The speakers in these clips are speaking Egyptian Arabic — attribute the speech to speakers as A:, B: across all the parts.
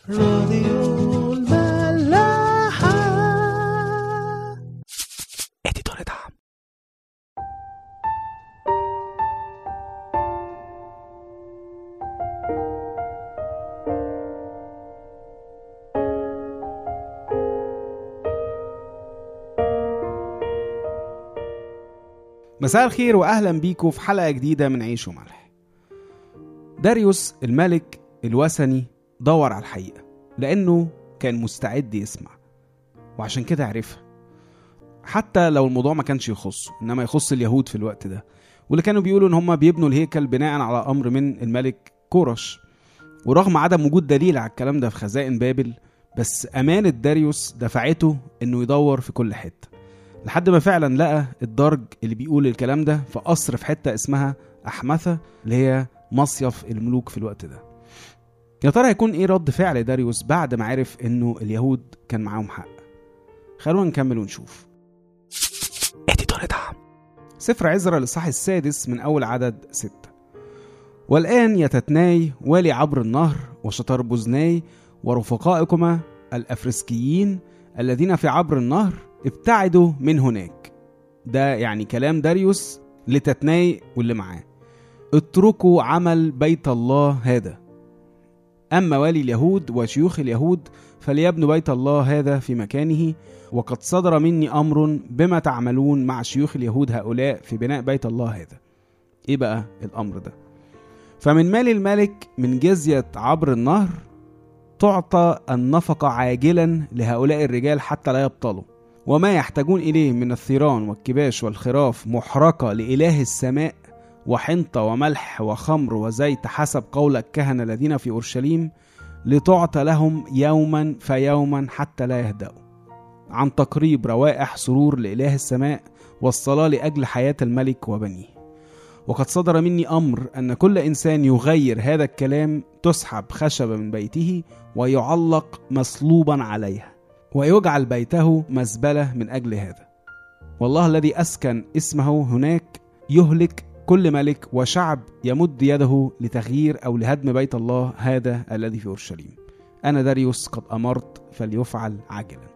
A: راديو الملاحة
B: اديتور دعم
C: مساء الخير واهلا بيكم في حلقه جديده من عيش وملح داريوس الملك الوثني دور على الحقيقه لانه كان مستعد يسمع وعشان كده عرفها حتى لو الموضوع ما كانش يخصه انما يخص اليهود في الوقت ده واللي كانوا بيقولوا ان هم بيبنوا الهيكل بناء على امر من الملك كورش ورغم عدم وجود دليل على الكلام ده في خزائن بابل بس امانه داريوس دفعته انه يدور في كل حته لحد ما فعلا لقى الدرج اللي بيقول الكلام ده في قصر في حته اسمها احمثه اللي هي مصيف الملوك في الوقت ده يا ترى هيكون ايه رد فعل داريوس بعد ما عرف انه اليهود كان معاهم حق خلونا نكمل ونشوف
B: اديتور دعم
C: سفر عزرا الإصحاح السادس من أول عدد ستة والآن يا تتناي والي عبر النهر وشطر بوزناي ورفقائكما الأفرسكيين الذين في عبر النهر ابتعدوا من هناك ده يعني كلام داريوس لتتناي واللي معاه اتركوا عمل بيت الله هذا أما والي اليهود وشيوخ اليهود فليبنوا بيت الله هذا في مكانه وقد صدر مني أمر بما تعملون مع شيوخ اليهود هؤلاء في بناء بيت الله هذا إيه بقى الأمر ده فمن مال الملك من جزية عبر النهر تعطى النفقة عاجلا لهؤلاء الرجال حتى لا يبطلوا وما يحتاجون إليه من الثيران والكباش والخراف محرقة لإله السماء وحنطة وملح وخمر وزيت حسب قول الكهنة الذين في أورشليم لتعطى لهم يوما فيوما حتى لا يهدأوا عن تقريب روائح سرور لإله السماء والصلاة لأجل حياة الملك وبنيه وقد صدر مني أمر أن كل إنسان يغير هذا الكلام تسحب خشبة من بيته ويعلق مصلوبا عليها ويجعل بيته مزبلة من أجل هذا والله الذي أسكن اسمه هناك يهلك كل ملك وشعب يمد يده لتغيير أو لهدم بيت الله هذا الذي في أورشليم أنا داريوس قد أمرت فليفعل عاجلا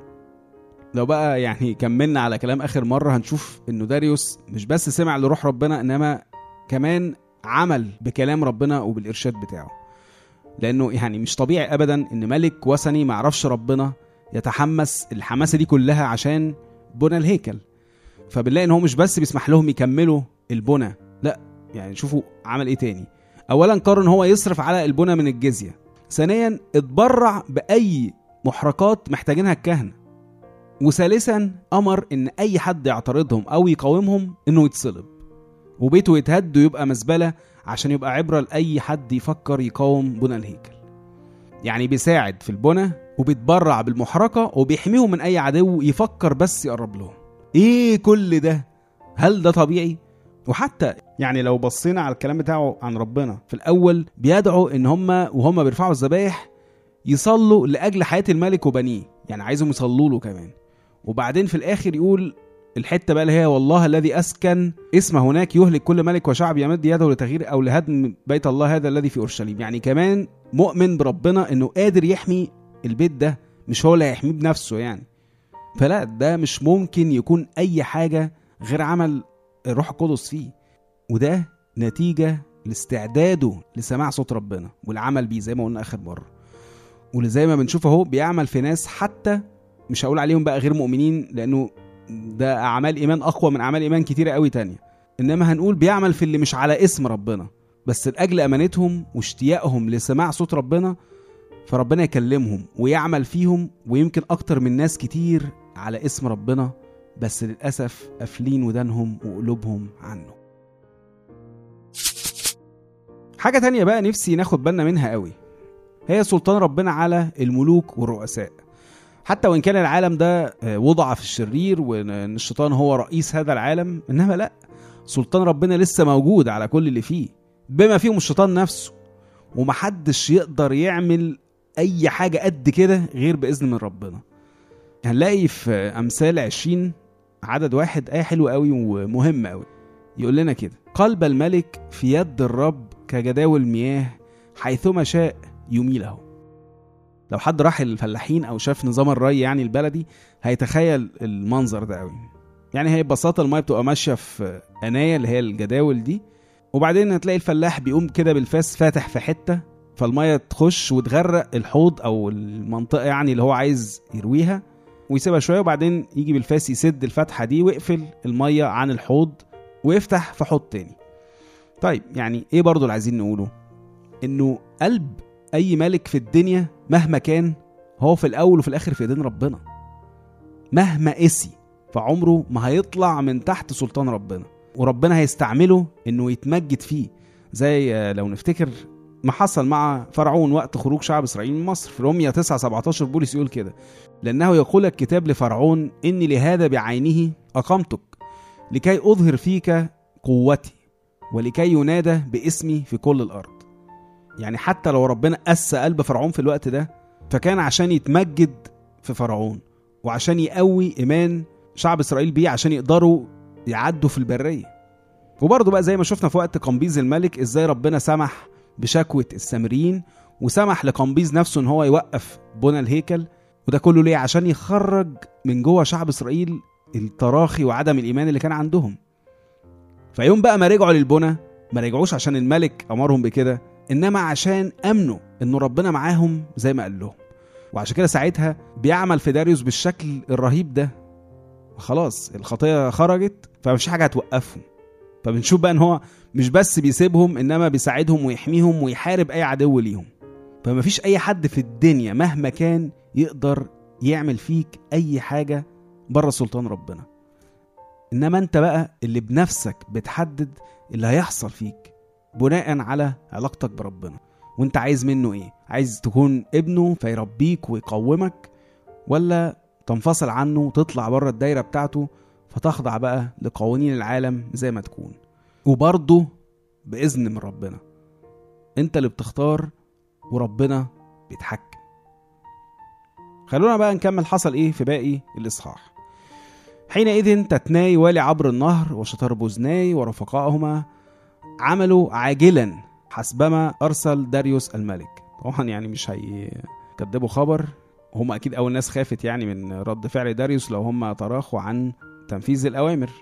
C: لو بقى يعني كملنا على كلام آخر مرة هنشوف إنه داريوس مش بس سمع لروح ربنا إنما كمان عمل بكلام ربنا وبالإرشاد بتاعه لأنه يعني مش طبيعي أبدا إن ملك وثني معرفش ربنا يتحمس الحماسة دي كلها عشان بنى الهيكل فبنلاقي ان هو مش بس بيسمح لهم يكملوا البنى لا يعني شوفوا عمل ايه تاني اولا قرر ان هو يصرف على البنى من الجزيه ثانيا اتبرع باي محرقات محتاجينها الكهنه وثالثا امر ان اي حد يعترضهم او يقاومهم انه يتصلب وبيته يتهد ويبقى مزبله عشان يبقى عبره لاي حد يفكر يقاوم بنى الهيكل يعني بيساعد في البنى وبيتبرع بالمحرقه وبيحميهم من اي عدو يفكر بس يقرب لهم ايه كل ده هل ده طبيعي وحتى يعني لو بصينا على الكلام بتاعه عن ربنا في الاول بيدعو ان هم وهم بيرفعوا الذبايح يصلوا لاجل حياه الملك وبنيه يعني عايزهم يصلوا له كمان وبعدين في الاخر يقول الحته بقى اللي هي والله الذي اسكن اسم هناك يهلك كل ملك وشعب يمد يده لتغيير او لهدم بيت الله هذا الذي في اورشليم يعني كمان مؤمن بربنا انه قادر يحمي البيت ده مش هو اللي هيحميه بنفسه يعني فلا ده مش ممكن يكون اي حاجه غير عمل الروح القدس فيه وده نتيجه لاستعداده لسماع صوت ربنا والعمل بيه زي ما قلنا اخر مره واللي زي ما بنشوف اهو بيعمل في ناس حتى مش هقول عليهم بقى غير مؤمنين لانه ده اعمال ايمان اقوى من اعمال ايمان كتيره قوي تانية انما هنقول بيعمل في اللي مش على اسم ربنا بس لاجل امانتهم واشتياقهم لسماع صوت ربنا فربنا يكلمهم ويعمل فيهم ويمكن اكتر من ناس كتير على اسم ربنا بس للاسف قافلين ودانهم وقلوبهم عنه حاجة تانية بقى نفسي ناخد بالنا منها قوي هي سلطان ربنا على الملوك والرؤساء حتى وان كان العالم ده آه، وضع في الشرير وان الشيطان هو رئيس هذا العالم انما لا سلطان ربنا لسه موجود على كل اللي فيه بما فيهم الشيطان نفسه ومحدش يقدر يعمل اي حاجة قد كده غير باذن من ربنا هنلاقي في امثال 20 عدد واحد ايه حلوه قوي ومهمه قوي يقول لنا كده قلب الملك في يد الرب كجداول المياه حيثما شاء يميله لو حد راح الفلاحين او شاف نظام الري يعني البلدي هيتخيل المنظر ده قوي يعني هي ببساطه الميه بتبقى ماشيه في قنايه اللي هي الجداول دي وبعدين هتلاقي الفلاح بيقوم كده بالفاس فاتح في حته فالميه تخش وتغرق الحوض او المنطقه يعني اللي هو عايز يرويها ويسيبها شويه وبعدين يجي بالفاس يسد الفتحه دي ويقفل الميه عن الحوض ويفتح في حوض تاني طيب يعني ايه برضو اللي عايزين نقوله انه قلب اي ملك في الدنيا مهما كان هو في الاول وفي الاخر في ايدين ربنا مهما قسي فعمره ما هيطلع من تحت سلطان ربنا وربنا هيستعمله انه يتمجد فيه زي آه، لو نفتكر ما حصل مع فرعون وقت خروج شعب اسرائيل من مصر في روميا 9 17 بولس يقول كده لانه يقول الكتاب لفرعون اني لهذا بعينه اقمتك لكي اظهر فيك قوتي ولكي ينادى باسمي في كل الارض يعني حتى لو ربنا قسى قلب فرعون في الوقت ده فكان عشان يتمجد في فرعون وعشان يقوي ايمان شعب اسرائيل بيه عشان يقدروا يعدوا في البريه وبرضه بقى زي ما شفنا في وقت قمبيز الملك ازاي ربنا سمح بشكوى السامريين وسمح لقمبيز نفسه ان هو يوقف بنى الهيكل وده كله ليه عشان يخرج من جوه شعب اسرائيل التراخي وعدم الايمان اللي كان عندهم فيوم بقى ما رجعوا للبنى ما رجعوش عشان الملك امرهم بكده انما عشان امنوا انه ربنا معاهم زي ما قال لهم وعشان كده ساعتها بيعمل في داريوس بالشكل الرهيب ده خلاص الخطيه خرجت فمش حاجه هتوقفهم فبنشوف بقى ان هو مش بس بيسيبهم انما بيساعدهم ويحميهم ويحارب اي عدو ليهم فمفيش اي حد في الدنيا مهما كان يقدر يعمل فيك اي حاجه بره سلطان ربنا انما انت بقى اللي بنفسك بتحدد اللي هيحصل فيك بناء على علاقتك بربنا وانت عايز منه ايه عايز تكون ابنه فيربيك ويقومك ولا تنفصل عنه وتطلع بره الدايره بتاعته فتخضع بقى لقوانين العالم زي ما تكون وبرضه باذن من ربنا انت اللي بتختار وربنا بيتحكم خلونا بقى نكمل حصل ايه في باقي الاصحاح حينئذ تتناي والي عبر النهر وشطار بوزناي ورفقائهما عملوا عاجلا حسبما ارسل داريوس الملك طبعا يعني مش هيكذبوا خبر هم اكيد اول ناس خافت يعني من رد فعل داريوس لو هم تراخوا عن تنفيذ الاوامر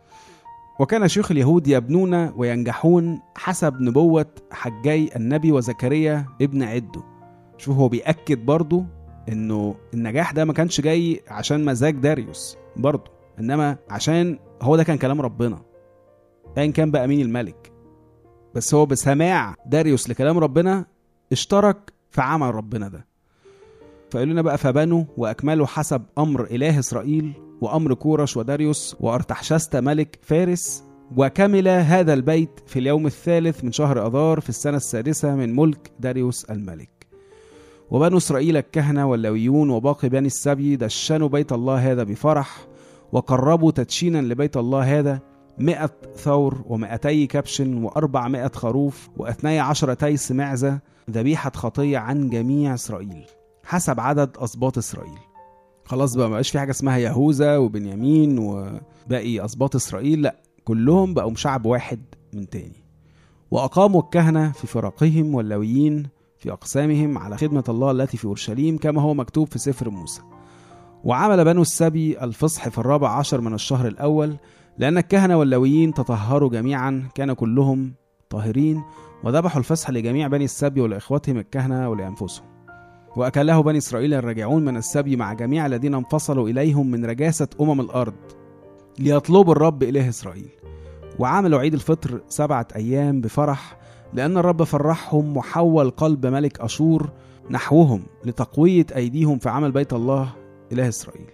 C: وكان شيوخ اليهود يبنون وينجحون حسب نبوة حجي النبي وزكريا ابن عدو شوف هو بيأكد برضو انه النجاح ده ما كانش جاي عشان مزاج داريوس برضو انما عشان هو ده كان كلام ربنا ايا كان بقى مين الملك بس هو بسماع داريوس لكلام ربنا اشترك في عمل ربنا ده فقالوا لنا بقى فبنوا واكملوا حسب امر اله اسرائيل وامر كورش وداريوس وارتحشست ملك فارس وكمل هذا البيت في اليوم الثالث من شهر اذار في السنه السادسه من ملك داريوس الملك وبنو اسرائيل الكهنه واللويون وباقي بني السبي دشنوا بيت الله هذا بفرح وقربوا تدشينا لبيت الله هذا مئة ثور ومئتي كبش وأربعمائة خروف وأثني عشر تيس معزة ذبيحة خطية عن جميع إسرائيل حسب عدد أسباط إسرائيل خلاص بقى مبقاش في حاجة اسمها يهوذا وبنيامين وباقي أسباط إسرائيل لأ كلهم بقوا شعب واحد من تاني وأقاموا الكهنة في فرقهم واللويين في أقسامهم على خدمة الله التي في أورشليم كما هو مكتوب في سفر موسى وعمل بنو السبي الفصح في الرابع عشر من الشهر الأول لأن الكهنة واللويين تطهروا جميعا كان كلهم طاهرين وذبحوا الفصح لجميع بني السبي ولإخوتهم الكهنة ولأنفسهم وأكله بني إسرائيل الراجعون من السبي مع جميع الذين انفصلوا إليهم من رجاسة أمم الأرض ليطلبوا الرب إله إسرائيل وعملوا عيد الفطر سبعة أيام بفرح لأن الرب فرحهم وحول قلب ملك أشور نحوهم لتقوية أيديهم في عمل بيت الله إله إسرائيل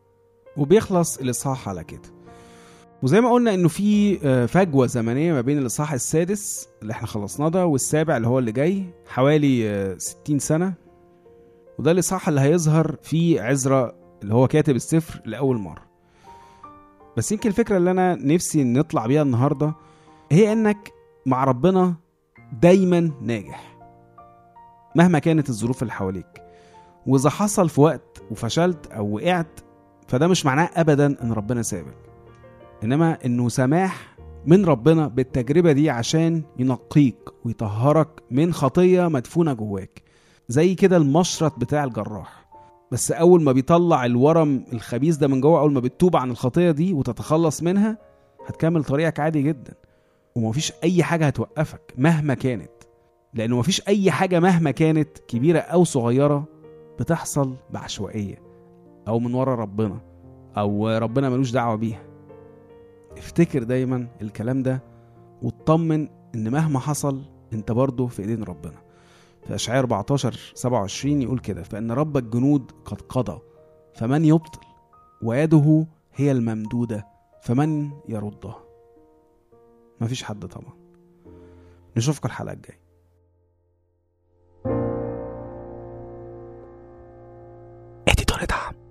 C: وبيخلص الإصحاح على كده وزي ما قلنا انه في آه، فجوه زمنيه ما بين الاصحاح السادس اللي احنا خلصناه ده والسابع اللي هو اللي جاي حوالي آه، 60 سنه وده الاصحاح اللي هيظهر فيه عزرا اللي هو كاتب السفر لاول مره بس يمكن الفكره اللي انا نفسي نطلع بيها النهارده هي انك مع ربنا دايما ناجح مهما كانت الظروف اللي حواليك واذا حصل في وقت وفشلت او وقعت فده مش معناه ابدا ان ربنا سابك انما انه سماح من ربنا بالتجربه دي عشان ينقيك ويطهرك من خطيه مدفونه جواك زي كده المشرط بتاع الجراح بس اول ما بيطلع الورم الخبيث ده من جوه اول ما بتتوب عن الخطيه دي وتتخلص منها هتكمل طريقك عادي جدا ومفيش اي حاجه هتوقفك مهما كانت لانه مفيش اي حاجه مهما كانت كبيره او صغيره بتحصل بعشوائيه او من ورا ربنا او ربنا ملوش دعوه بيها افتكر دايما الكلام ده واطمن ان مهما حصل انت برضه في ايدين ربنا في اشعياء 14 27 يقول كده فان رب الجنود قد قضى فمن يبطل ويده هي الممدوده فمن يردها مفيش حد طبعا نشوفكم الحلقه الجايه
B: اديتور دعم